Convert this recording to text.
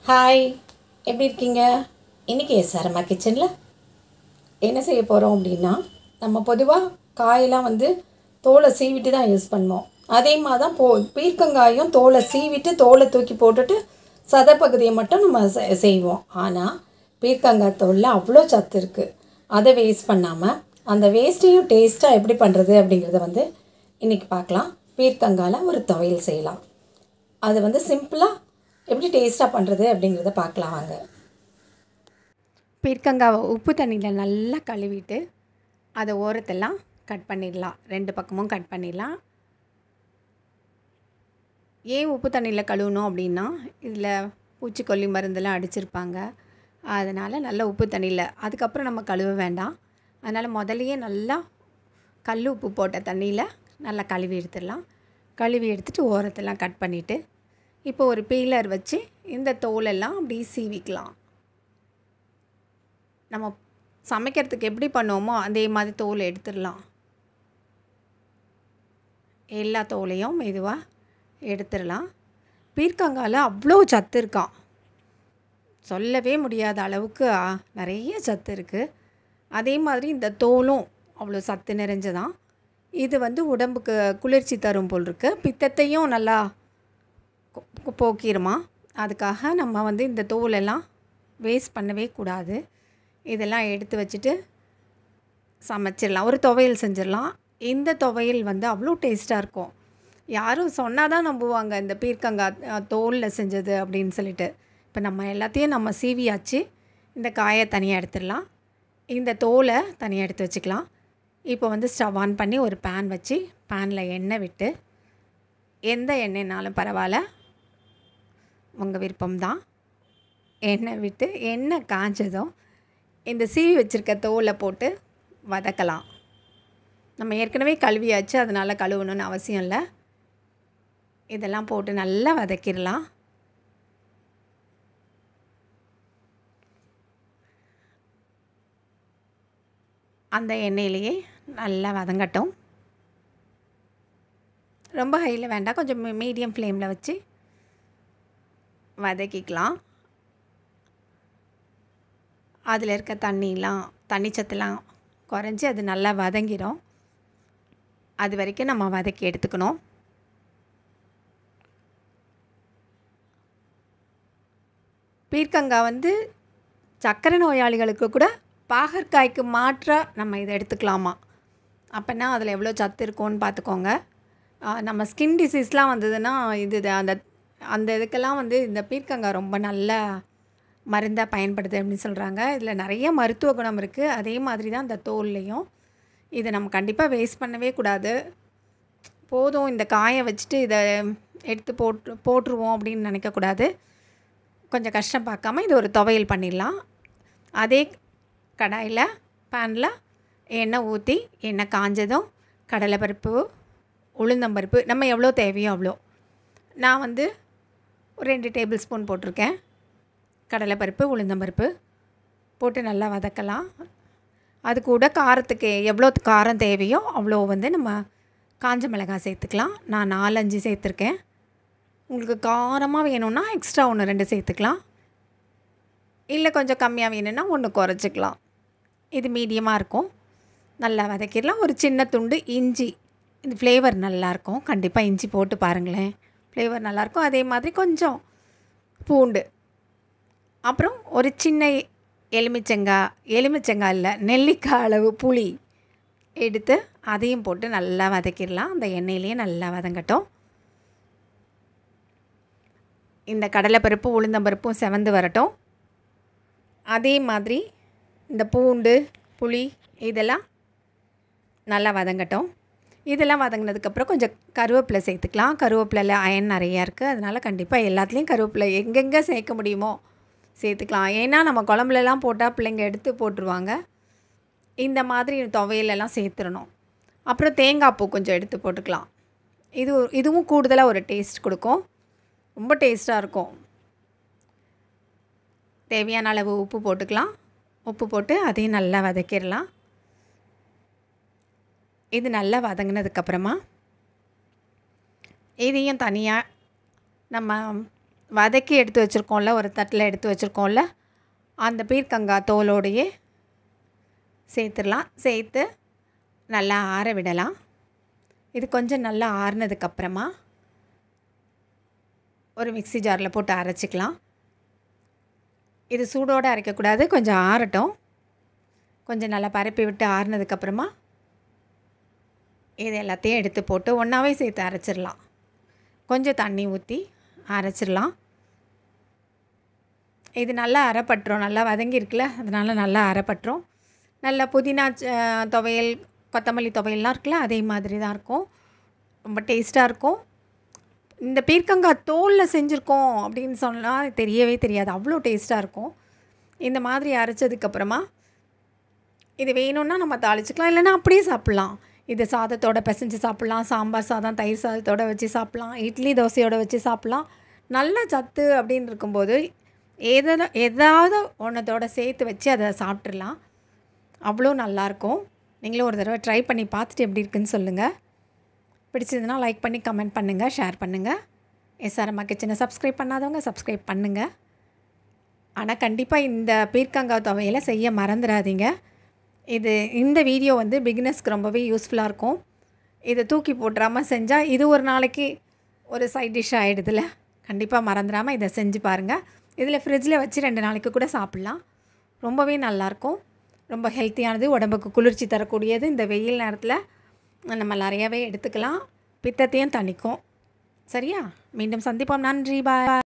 hi எப்படி இருக்கீங்க இன்றைக்கி எஸ்ஆர்எம்மா கிச்சனில் என்ன செய்ய போகிறோம் அப்படின்னா நம்ம பொதுவாக காயெல்லாம் வந்து தோலை சீவிட்டு தான் யூஸ் பண்ணுவோம் அதே மாதிரி தான் போ பீர்க்கங்காயும் தோலை சீவிட்டு தோலை தூக்கி போட்டுட்டு சதைப்பகுதியை மட்டும் நம்ம செ- செய்வோம் ஆனால் பீர்க்கங்காய் தோலில் அவ்வளோ சத்து இருக்குது அதை வேஸ்ட் பண்ணாமல் அந்த வேஸ்ட்டையும் டேஸ்ட்டாக எப்படி பண்ணுறது அப்படிங்கிறத வந்து இன்றைக்கி பார்க்கலாம் பீர்க்கங்காயில் ஒரு துவையல் செய்யலாம் அது வந்து சிம்பிளாக எப்படி டேஸ்ட்டாக பண்ணுறது அப்படிங்கிறத பார்க்கலாம் வாங்க பீர்க்கங்காவை உப்பு தண்ணியில் நல்லா கழுவிட்டு அதை ஓரத்தெல்லாம் கட் பண்ணிடலாம் ரெண்டு பக்கமும் கட் பண்ணிடலாம் ஏன் உப்பு தண்ணியில் கழுவணும் அப்படின்னா இதில் பூச்சிக்கொல்லி மருந்தெல்லாம் அடிச்சிருப்பாங்க அதனால் நல்லா உப்பு தண்ணியில் அதுக்கப்புறம் நம்ம கழுவ வேண்டாம் அதனால் முதலையே நல்லா கல் உப்பு போட்ட தண்ணியில் நல்லா கழுவி எடுத்துடலாம் கழுவி எடுத்துட்டு ஓரத்தெல்லாம் கட் பண்ணிவிட்டு இப்போ ஒரு பீலர் வச்சு இந்த தோலெல்லாம் அப்படியே சீவிக்கலாம் நம்ம சமைக்கிறதுக்கு எப்படி பண்ணுவோமோ அதே மாதிரி தோல் எடுத்துடலாம் எல்லா தோலையும் மெதுவாக எடுத்துடலாம் பீர்க்கங்காயில் அவ்வளோ சத்து இருக்கான் சொல்லவே முடியாத அளவுக்கு ஆ, நிறைய சத்து இருக்குது அதே மாதிரி இந்த தோலும் அவ்வளோ சத்து நிறைஞ்சதான் இது வந்து உடம்புக்கு குளிர்ச்சி தரும் போல் இருக்கு பித்தத்தையும் நல்லா கொ- போக்கிருமா அதுக்காக நம்ம வந்து இந்த தோலெல்லாம் வேஸ்ட் பண்ணவே கூடாது இதெல்லாம் எடுத்து வச்சுட்டு சமைச்சிடலாம் ஒரு துவையல் செஞ்சிடலாம் இந்த துவையல் வந்து அவ்வளோ டேஸ்ட்டாக இருக்கும் யாரும் சொன்னால் தான் நம்புவாங்க இந்த பீர்க்கங்காய் அஹ், தோலில் செஞ்சது அப்படின்னு சொல்லிட்டு இப்போ நம்ம எல்லாத்தையும் நம்ம சீவியாச்சு இந்த காயை தனியாக எடுத்துடலாம் இந்த தோலை தனியாக எடுத்து வச்சுக்கலாம் இப்போ வந்து ஸ்டவ் ஆன் பண்ணி ஒரு பேன் வச்சு பேனில் எண்ணெய் விட்டு எந்த எண்ணெய்னாலும் பரவாயில்ல உங்கள் விருப்பம்தான் எண்ணெய் விட்டு எண்ணெய் காஞ்சதும் இந்த சீவி வச்சுருக்க தோலை போட்டு வதக்கலாம் நம்ம ஏற்கனவே கழுவியாச்சு அதனால் கழுவணும்னு அவசியம் இல்லை இதெல்லாம் போட்டு நல்லா வதக்கிடலாம் அந்த எண்ணெயிலேயே நல்லா வதங்கட்டும் ரொம்ப ஹையில் வேண்டாம் கொஞ்சம் மீடியம் ஃப்ளேமில் வச்சு வதக்கிக்கலாம் அதில் இருக்க தண்ணிலாம் தண்ணி சத்துலாம் குறைஞ்சி அது நல்லா வதங்கிடும் அது வரைக்கும் நம்ம வதக்கி எடுத்துக்கணும் பீர்க்கங்காய் வந்து சர்க்கரை நோயாளிகளுக்கு கூட பாகற்காய்க்கு மாற்றாக நம்ம இதை எடுத்துக்கலாமா அப்போனா அதில் எவ்வளோ சத்து இருக்கும்னு பார்த்துக்கோங்க ஆ, நம்ம ஸ்கின் டிசீஸ்லாம் வந்ததுன்னா இது இது அந்த அந்த இதுக்கெல்லாம் வந்து இந்த பீர்க்கங்காய் ரொம்ப நல்ல மருந்தாக பயன்படுது அப்படின்னு சொல்கிறாங்க இதில் நிறைய மருத்துவ குணம் இருக்குது அதே மாதிரி தான் இந்த தோல்லையும் இதை நம்ம கண்டிப்பாக வேஸ்ட் பண்ணவே கூடாது போதும் இந்த காயை வச்சுட்டு இதை எடுத்து போட்டு போட்டுருவோம் அப்படின்னு நினைக்கக்கூடாது கொஞ்சம் கஷ்டம் பார்க்காம இது ஒரு துவையல் பண்ணிடலாம் அதே கடாயில் பேனில் எண்ணெய் ஊற்றி எண்ணெய் காஞ்சதும் கடலைப்பருப்பு உளுந்தம்பருப்பு நம்ம எவ்வளோ தேவையோ அவ்வளோ நான் வந்து ஒரு ரெண்டு டேபிள் ஸ்பூன் போட்டிருக்கேன் கடலைப்பருப்பு உளுந்தம்பருப்பு போட்டு நல்லா வதக்கலாம் அது கூட காரத்துக்கு எவ்வளோ காரம் தேவையோ அவ்வளோ வந்து நம்ம காஞ்ச மிளகாய் சேர்த்துக்கலாம் நான் நாலஞ்சு சேர்த்துருக்கேன் உங்களுக்கு காரமாக வேணும்னா எக்ஸ்ட்ரா ஒன்று ரெண்டு சேர்த்துக்கலாம் இல்லை கொஞ்சம் கம்மியாக வேணும்னா ஒன்று குறைச்சிக்கலாம் இது மீடியமாக இருக்கும் நல்லா வதக்கிடலாம் ஒரு சின்ன துண்டு இஞ்சி இது ஃப்ளேவர் நல்லாயிருக்கும் கண்டிப்பாக இஞ்சி போட்டு பாருங்களேன் ஃப்ளேவர் நல்லாயிருக்கும் அதே மாதிரி கொஞ்சம் பூண்டு அப்புறம் ஒரு சின்ன எலுமிச்சங்காய் எலுமிச்சங்காய் இல்லை நெல்லிக்காய் அளவு புளி எடுத்து அதையும் போட்டு நல்லா வதக்கிடலாம் அந்த எண்ணெயிலேயே நல்லா வதங்கட்டும் இந்த கடலைப்பருப்பு உளுந்தம்பருப்பும் செவந்து வரட்டும் அதே மாதிரி இந்த பூண்டு புளி இதெல்லாம் நல்லா வதங்கட்டும் இதெல்லாம் வதங்கினதுக்கப்புறம் கொஞ்சம் கருவேப்பிலை சேர்த்துக்கலாம் கருவேப்பிலையில் அயன் நிறையா இருக்குது அதனால் கண்டிப்பாக எல்லாத்துலேயும் கருவேப்பிலை எங்கெங்கே சேர்க்க முடியுமோ சேர்த்துக்கலாம் ஏன்னா நம்ம குழம்புலலாம் போட்டால் பிள்ளைங்க எடுத்து போட்டுருவாங்க இந்த மாதிரி துவையலெல்லாம் சேர்த்துடணும் அப்புறம் தேங்காய் பூ கொஞ்சம் எடுத்து போட்டுக்கலாம் இது இதுவும் கூடுதலாக ஒரு டேஸ்ட் கொடுக்கும் ரொம்ப டேஸ்ட்டாக இருக்கும் தேவையான அளவு உப்பு போட்டுக்கலாம் உப்பு போட்டு அதையும் நல்லா வதக்கிடலாம் இது நல்லா வதங்கினதுக்கப்புறமா இதையும் தனியாக நம்ம வதக்கி எடுத்து வச்சுருக்கோம்ல ஒரு தட்டில் எடுத்து வச்சுருக்கோம்ல அந்த பீர்க்கங்காய் தோலோடையே சேர்த்துடலாம் சேர்த்து நல்லா ஆற விடலாம் இது கொஞ்சம் நல்லா ஆறுனதுக்கப்புறமா ஒரு மிக்ஸி ஜாரில் போட்டு அரைச்சிக்கலாம் இது சூடோடு அரைக்கக்கூடாது கொஞ்சம் ஆறட்டும் கொஞ்சம் நல்லா பரப்பி விட்டு ஆறுனதுக்கப்புறமா இது எல்லாத்தையும் எடுத்து போட்டு ஒன்றாவே சேர்த்து அரைச்சிடலாம் கொஞ்சம் தண்ணி ஊற்றி அரைச்சிடலாம் இது நல்லா அரைப்பட்டுரும் நல்லா வதங்கியிருக்குல்ல அதனால் நல்லா அரைப்பட்டுரும் நல்லா புதினா ச- துவையல் கொத்தமல்லி துவையல்லாம் இருக்குல்ல அதே மாதிரி தான் இருக்கும் ரொம்ப டேஸ்ட்டாக இருக்கும் இந்த பீர்க்கங்காய் தோலில் செஞ்சுருக்கோம் அப்படின்னு சொன்னால் தெரியவே தெரியாது அவ்வளோ டேஸ்ட்டாக இருக்கும் இந்த மாதிரி அரைச்சதுக்கப்புறமா இது வேணும்னா நம்ம தாளிச்சுக்கலாம் இல்லைன்னா அப்படியே சாப்பிட்லாம் இது சாதத்தோட பிசைஞ்சு சாப்பிட்லாம் சாம்பார் சாதம் தயிர் சாதத்தோட வச்சு சாப்பிட்லாம் இட்லி தோசையோட வச்சு சாப்பிட்லாம் நல்ல சத்து அப்படின்னு இருக்கும்போது எதனா ஏதாவது ஒன்றத்தோட சேர்த்து வச்சு அதை சாப்பிட்றலாம் அவ்வளோ நல்லாயிருக்கும் நீங்களும் ஒரு தடவை ட்ரை பண்ணி பார்த்துட்டு எப்படி இருக்குன்னு சொல்லுங்கள் பிடிச்சதுன்னா லைக் பண்ணி கமெண்ட் பண்ணுங்கள் ஷேர் பண்ணுங்கள் எஸ்ஆர்எம்மா கிச்சனை சப்ஸ்கிரைப் பண்ணாதவங்க சப்ஸ்கிரைப் பண்ணுங்கள் ஆனால் கண்டிப்பாக இந்த பீர்க்கங்காய் துவையலை செய்ய மறந்துடாதீங்க இது இந்த வீடியோ வந்து பிகினர்ஸ்க்கு ரொம்பவே யூஸ்ஃபுல்லாக இருக்கும் இதை தூக்கி போட்டுறாமல் செஞ்சால் இது ஒரு நாளைக்கு ஒரு சைட் டிஷ் ஆகிடுதுல கண்டிப்பாக மறந்துடாமல் இதை செஞ்சு பாருங்கள் இதில் ஃப்ரிட்ஜில் வச்சு ரெண்டு நாளைக்கு கூட சாப்பிட்லாம் ரொம்பவே நல்லாயிருக்கும் ரொம்ப ஹெல்த்தியானது உடம்புக்கு குளிர்ச்சி தரக்கூடியது இந்த வெயில் நேரத்தில் நம்ம நிறையாவே எடுத்துக்கலாம் பித்தத்தையும் தணிக்கும் சரியா மீண்டும் சந்திப்போம் நன்றி பாய்